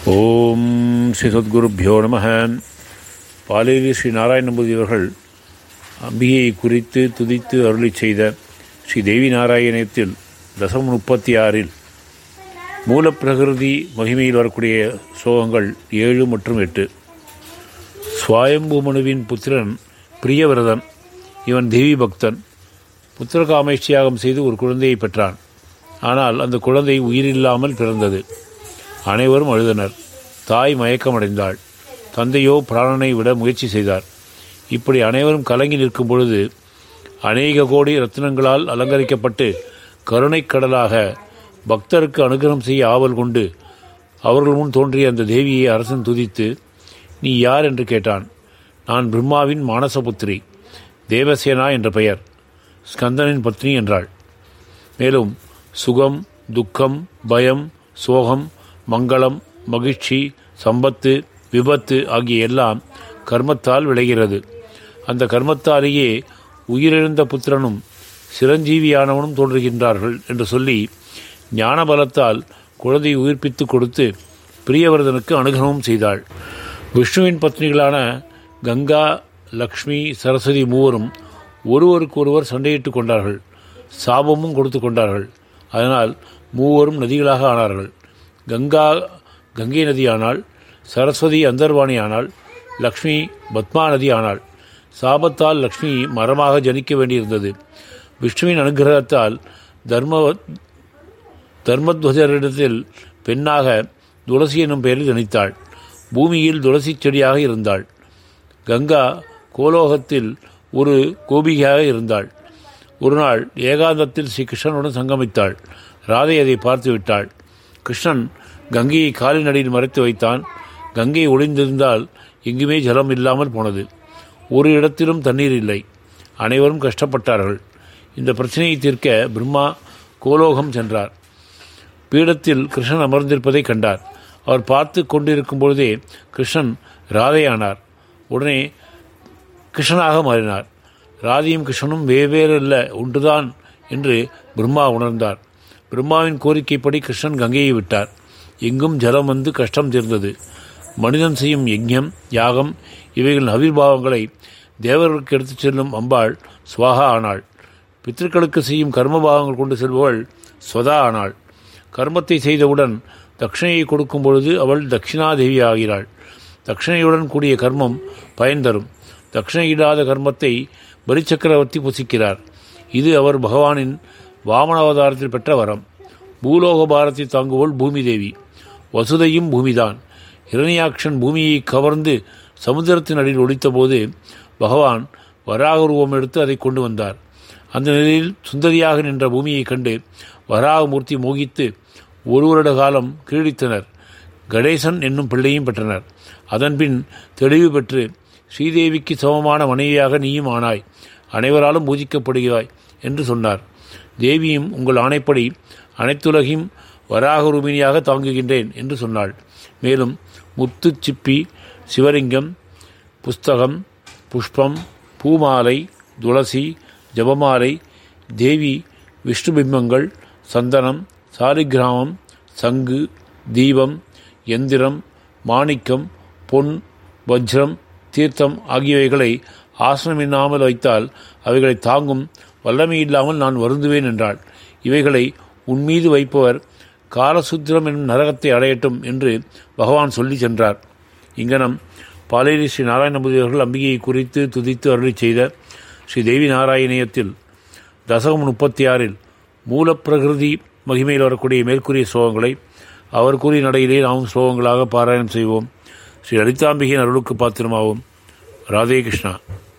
ஓம் ஸ்ரீ சத்குருப்பியோ நம பாலேரி ஸ்ரீ நாராயண நம்பூதி அவர்கள் அம்பிகையை குறித்து துதித்து அருளி செய்த ஸ்ரீ தேவி நாராயணத்தில் தசம் முப்பத்தி ஆறில் மூலப்பிரகிருதி மகிமையில் வரக்கூடிய ஸ்லோகங்கள் ஏழு மற்றும் எட்டு சுவாயம்பு மனுவின் புத்திரன் பிரியவிரதன் இவன் தேவி பக்தன் புத்திர காமேஷ்டியாகம் செய்து ஒரு குழந்தையை பெற்றான் ஆனால் அந்த குழந்தை உயிரில்லாமல் பிறந்தது அனைவரும் அழுதனர் தாய் மயக்கமடைந்தாள் தந்தையோ பிராணனை விட முயற்சி செய்தார் இப்படி அனைவரும் கலங்கி நிற்கும் பொழுது அநேக கோடி ரத்தினங்களால் அலங்கரிக்கப்பட்டு கருணைக் கடலாக பக்தருக்கு அனுகிரகம் செய்ய ஆவல் கொண்டு அவர்கள் முன் தோன்றிய அந்த தேவியை அரசன் துதித்து நீ யார் என்று கேட்டான் நான் பிரம்மாவின் மானசபுத்திரி தேவசேனா என்ற பெயர் ஸ்கந்தனின் பத்னி என்றாள் மேலும் சுகம் துக்கம் பயம் சோகம் மங்களம் மகிழ்ச்சி சம்பத்து விபத்து ஆகிய எல்லாம் கர்மத்தால் விளைகிறது அந்த கர்மத்தாலேயே உயிரிழந்த புத்திரனும் சிரஞ்சீவியானவனும் தோன்றுகின்றார்கள் என்று சொல்லி ஞான பலத்தால் குழந்தையை உயிர்ப்பித்து கொடுத்து பிரியவர்தனுக்கு அனுகிரகமும் செய்தாள் விஷ்ணுவின் பத்னிகளான கங்கா லக்ஷ்மி சரஸ்வதி மூவரும் ஒருவருக்கொருவர் சண்டையிட்டு கொண்டார்கள் சாபமும் கொடுத்து கொண்டார்கள் அதனால் மூவரும் நதிகளாக ஆனார்கள் கங்கா கங்கை நதி ஆனாள் சரஸ்வதி அந்தர்வாணி ஆனாள் லக்ஷ்மி பத்மா நதி ஆனாள் சாபத்தால் லக்ஷ்மி மரமாக ஜனிக்க வேண்டியிருந்தது விஷ்ணுவின் அனுகிரகத்தால் தர்ம தர்மத்வஜரிடத்தில் பெண்ணாக துளசி என்னும் பெயரில் ஜனித்தாள் பூமியில் துளசி செடியாக இருந்தாள் கங்கா கோலோகத்தில் ஒரு கோபிகையாக இருந்தாள் ஒரு நாள் ஏகாந்தத்தில் ஸ்ரீ கிருஷ்ணனுடன் சங்கமித்தாள் ராதை அதை பார்த்து விட்டாள் கிருஷ்ணன் கங்கையை காலின் அடியில் மறைத்து வைத்தான் கங்கை ஒளிந்திருந்தால் எங்குமே ஜலம் இல்லாமல் போனது ஒரு இடத்திலும் தண்ணீர் இல்லை அனைவரும் கஷ்டப்பட்டார்கள் இந்த பிரச்சனையை தீர்க்க பிரம்மா கோலோகம் சென்றார் பீடத்தில் கிருஷ்ணன் அமர்ந்திருப்பதை கண்டார் அவர் பார்த்து கொண்டிருக்கும் பொழுதே கிருஷ்ணன் ராதையானார் உடனே கிருஷ்ணனாக மாறினார் ராதியும் கிருஷ்ணனும் வெவ்வேறு அல்ல ஒன்றுதான் என்று பிரம்மா உணர்ந்தார் பிரம்மாவின் கோரிக்கைப்படி கிருஷ்ணன் கங்கையை விட்டார் எங்கும் ஜலம் வந்து கஷ்டம் தீர்ந்தது மனிதன் செய்யும் யஜ்யம் யாகம் இவைகளின் அவிர்பாவங்களை தேவர்களுக்கு எடுத்துச் செல்லும் அம்பாள் சுவாகா ஆனாள் பித்திருக்களுக்கு செய்யும் கர்மபாவங்கள் கொண்டு செல்பவள் ஸ்வதா ஆனாள் கர்மத்தை செய்தவுடன் தட்சிணையை கொடுக்கும் பொழுது அவள் தட்சிணாதேவி ஆகிறாள் தட்சிணையுடன் கூடிய கர்மம் பயன் தரும் தட்சிணையிடாத கர்மத்தை பலிச்சக்கரவர்த்தி புசிக்கிறார் இது அவர் பகவானின் வாமன அவதாரத்தில் பெற்ற வரம் பூலோக பாரத்தை தாங்குவோள் பூமி தேவி வசுதையும் பூமிதான் இரணியாக்ஷன் பூமியை கவர்ந்து சமுத்திரத்தின் அடியில் ஒழித்தபோது பகவான் வராக உருவம் எடுத்து அதை கொண்டு வந்தார் அந்த நிலையில் சுந்தரியாக நின்ற பூமியைக் கண்டு வராகமூர்த்தி மோகித்து ஒரு வருட காலம் கீழித்தனர் கணேசன் என்னும் பிள்ளையும் பெற்றனர் அதன்பின் தெளிவு பெற்று ஸ்ரீதேவிக்கு சமமான மனைவியாக நீயும் ஆனாய் அனைவராலும் பூஜிக்கப்படுகிறாய் என்று சொன்னார் தேவியும் உங்கள் ஆணைப்படி அனைத்துலகையும் வராக ரூபினியாக தாங்குகின்றேன் என்று சொன்னாள் மேலும் முத்து சிப்பி சிவலிங்கம் புஸ்தகம் புஷ்பம் பூமாலை துளசி ஜபமாலை தேவி விஷ்ணு பிம்பங்கள் சந்தனம் சாலிகிராமம் சங்கு தீபம் எந்திரம் மாணிக்கம் பொன் வஜ்ரம் தீர்த்தம் ஆகியவைகளை ஆசனமில்லாமல் வைத்தால் அவைகளை தாங்கும் வல்லமை இல்லாமல் நான் வருந்துவேன் என்றாள் இவைகளை உன்மீது வைப்பவர் காலசுத்திரம் என்னும் நரகத்தை அடையட்டும் என்று பகவான் சொல்லி சென்றார் இங்கனம் பாலேரி ஸ்ரீ நாராயணபதி அவர்கள் அம்பிகையை குறித்து துதித்து அருளி செய்த ஸ்ரீ தேவி நாராயணியத்தில் தசகம் முப்பத்தி ஆறில் மூலப்பிரகிருதி மகிமையில் வரக்கூடிய மேற்கூறிய ஸ்லோகங்களை அவர் கூறிய நடையிலே நாம் ஸ்லோகங்களாக பாராயணம் செய்வோம் ஸ்ரீ லலிதாம்பிகையின் அருளுக்கு பாத்திரமாவோம் ராதே கிருஷ்ணா